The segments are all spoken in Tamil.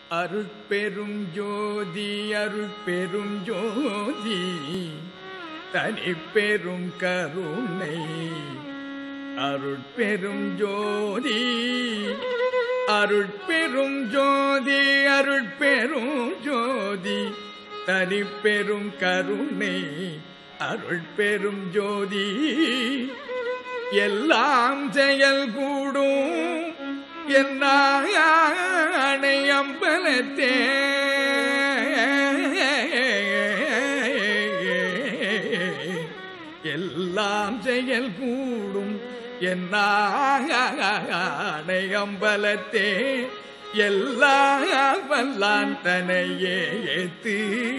அருட்பெரும் ஜோதி அருட்பெரும் ஜோதி தனிப்பெரும் கருணை அருட்பெரும் ஜோதி அருட்பெரும் ஜோதி அருட்பெரும் ஜோதி தனிப்பெரும் கருணை அருட்பெரும் ஜோதி எல்லாம் செயல் கூடும் என்னை அம்பலத்தே எல்லாம் செயல் கூடும் என்னை அம்பலத்தே எல்லாம் வல்லான் தனையே ஏத்து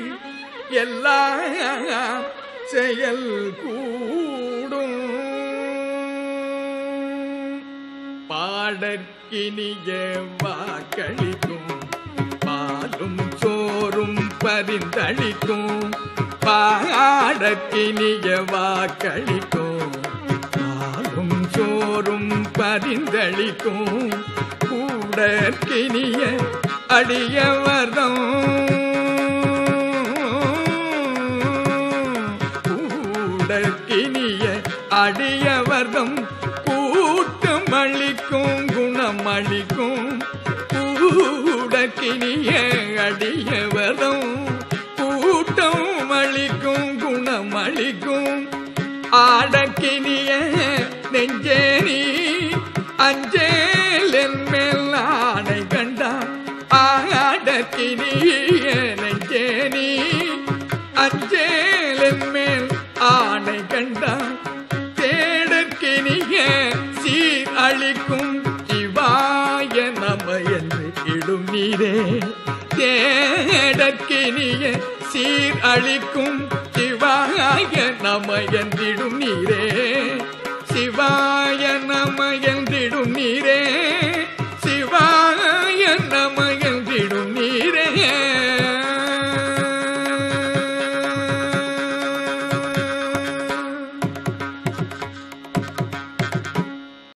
எல்லாம் செயல் கூடும் பாடற்கினிய வாக்களிக்கும் பாலும் சோறும் பரிந்தளிக்கும் பாடற்கினிய வாக்களிக்கும் பாலும் சோறும் பரிந்தளிக்கும் கூடற்கினிய அடியவர்தம் கூடற்கினிய அடியவர்தம் கூட்டம் அளிக்கும் குணம் அளிக்கும் கூடக்கினிய அடியவரும் கூட்டம் அளிக்கும் குணம் அளிக்கும் ஆடக்கினிய நெஞ்சேனி அஞ்சேல் என் மேல் ஆடை கண்டான் ஆடக்கினிய நெஞ்சேனி அஞ்சேல் என் மேல் ஆடை கண்டான் தேடற்கினிய சீர் அளிக்கும் சிவாய நம என்று இடும் நீரே தேடற்கினிய சீர் அளிக்கும் சிவாய நம என்றிடும் நீரே சிவாய நம என்றிடும் நீரே